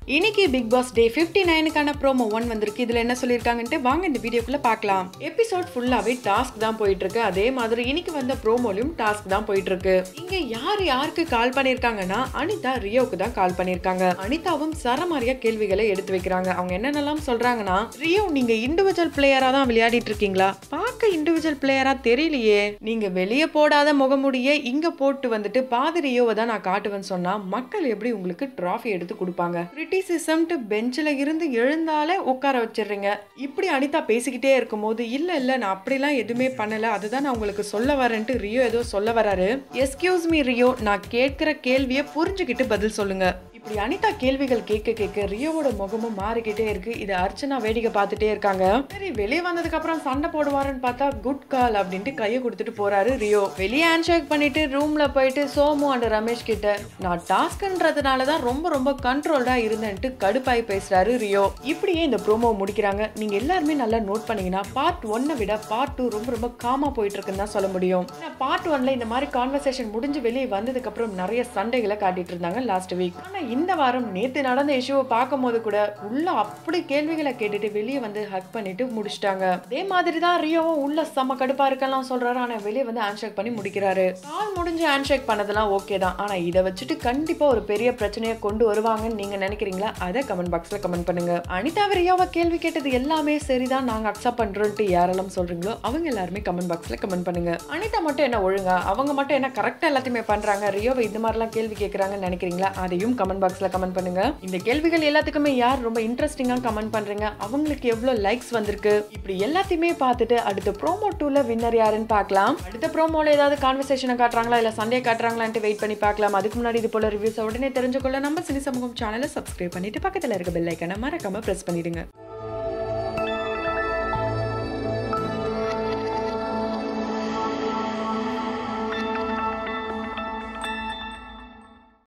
இன்னைக்கு Bigg Boss day fifty நைனுக்கான promo one வந்திருக்கு இதுல என்ன சொல்லியிருக்காங்கன்ட்டு வாங்க இந்த வீடியோக்குள்ள பார்க்கலாம் எபிசோட் ஃபுல்லாவே டாஸ்க் தான் போயிட்டு இருக்கு அதே மாதிரி இன்னைக்கு வந்த ப்ரோமோலையும் டாஸ்க் தான் போயிட்டு இருக்கு இங்க யார் யாருக்கு கால் பண்ணிருக்காங்கன்னா அனிதா ரியோவுக்கு தான் கால் பண்ணிருக்காங்க அனிதாவும் சரமாரியா கேள்விகளை எடுத்து வைக்கிறாங்க அவங்க என்னென்னலாம் சொல்றாங்கன்னா ரியோ நீங்க இண்டிவிஜுவல் பிளேயரா தான் விளையாடிட்டு இருக்கீங்களா பார்க்க இண்டிவிஜுவல் பிளேயரா தெரியலையே நீங்க வெளியே போடாத முகமுடிய இங்க போட்டு வந்துட்டு பாதி ரியோவை தான் நான் காட்டுவேன்னு சொன்னா மக்கள் எப்படி உங்களுக்கு டிராஃபி எடுத்து கொடுப்பாங்க கிரிட்டிசிசம்ட்டு பெஞ்சில் இருந்து எழுந்தாலே உட்கார வச்சிடுறீங்க இப்படி அனிதா பேசிக்கிட்டே இருக்கும்போது இல்ல இல்ல நான் அப்படிலாம் எதுவுமே பண்ணல அதுதான் நான் உங்களுக்கு சொல்ல வரேன்ட்டு ரியோ ஏதோ சொல்ல வராரு எஸ்கியூஸ் மீ ரியோ நான் கேட்கிற கேள்வியை புரிஞ்சுக்கிட்டு பதில் சொல்லுங்க இப்படி அனிதா கேள்விகள் கேட்க கேட்க ரியோவோட முகமும் மாறிக்கிட்டே இருக்கு இதை அர்ச்சனா வேடிக்கை பார்த்துட்டே இருக்காங்க சரி வெளியே வந்ததுக்கு அப்புறம் சண்டை போடுவாருன்னு பார்த்தா குட் கால் அப்படின்ட்டு கையை கொடுத்துட்டு போறாரு ரியோ வெளியே ஹேண்ட்ஷேக் பண்ணிட்டு ரூம்ல போயிட்டு சோமு அண்ட் ரமேஷ் கிட்ட நான் டாஸ்க்ன்றதுனால தான் ரொம்ப ரொம்ப கண்ட்ரோல்டா இருந்தேன்ட்டு கடுப்பாய் பேசுறாரு ரியோ இப்படியே இந்த ப்ரோமோ முடிக்கிறாங்க நீங்க எல்லாருமே நல்லா நோட் பண்ணீங்கன்னா பார்ட் ஒன்னை விட பார்ட் டூ ரொம்ப ரொம்ப காமா போயிட்டு இருக்குன்னு தான் சொல்ல முடியும் பார்ட் ஒன்ல இந்த மாதிரி கான்வர்சேஷன் முடிஞ்சு வெளியே வந்ததுக்கு அப்புறம் நிறைய சண்டைகளை காட்டிட்டு இருந்தாங்க லாஸ்ட் வீக் ஆனா இந்த வாரம் நேத்து நடந்த இஷ்யூவை பார்க்கும் போது கூட உள்ள அப்படி கேள்விகளை கேட்டுட்டு வெளியே வந்து ஹக் பண்ணிட்டு முடிச்சிட்டாங்க அதே மாதிரி தான் ரியோவும் உள்ள செம்ம கடுப்பா இருக்கலாம் சொல்றாரு ஆனா வெளியே வந்து ஹேண்ட்ஷேக் பண்ணி முடிக்கிறாரு கால் முடிஞ்சு ஹேண்ட்ஷேக் பண்ணதெல்லாம் ஓகே தான் ஆனா இதை வச்சுட்டு கண்டிப்பா ஒரு பெரிய பிரச்சனையை கொண்டு வருவாங்கன்னு நீங்க நினைக்கிறீங்களா அதை கமெண்ட் பாக்ஸ்ல கமெண்ட் பண்ணுங்க அனிதா ரியோவை கேள்வி கேட்டது எல்லாமே சரிதான் நாங்க அக்செப்ட் பண்றோம்ட்டு யாரெல்லாம் சொல்றீங்களோ அவங்க எல்லாருமே கமெண்ட் பாக்ஸ்ல கமெண்ட் பண்ணுங்க அனிதா மட்டும் என்ன ஒழுங்கா அவங்க மட்டும் என்ன கரெக்டா எல்லாத்தையுமே பண்றாங்க ரியோவை இந்த மாதிரிலாம் கேள்வி கேட்கறாங்கன்னு நினைக்கிறீங்களா அதையும் கமெண்ட் பாக்ஸ்ல கமெண்ட் பண்ணுங்க இந்த கேள்விகள் எல்லாத்துக்குமே யார் ரொம்ப இன்ட்ரெஸ்டிங்கா கமெண்ட் பண்றீங்க அவங்களுக்கு எவ்வளவு லைக்ஸ் வந்திருக்கு இப்படி எல்லாத்தையுமே பார்த்துட்டு அடுத்த ப்ரோமோ டூல வின்னர் யாருன்னு பார்க்கலாம் அடுத்த ப்ரோமோல ஏதாவது கான்வர்சேஷனை காட்டுறாங்களா இல்ல சண்டே காட்டுறாங்களான்ட்டு வெயிட் பண்ணி பார்க்கலாம் அதுக்கு முன்னாடி இது போல ரிவ்யூஸ் உடனே தெரிஞ்சுக்கொள்ள நம்ம சினி சமூகம் சேனலை சப்ஸ்கிரைப் பண்ணிட்டு பக்கத்துல இருக்க பெல் ஐக்கனை மறக்காம பிரஸ் பண்ணிடுங்க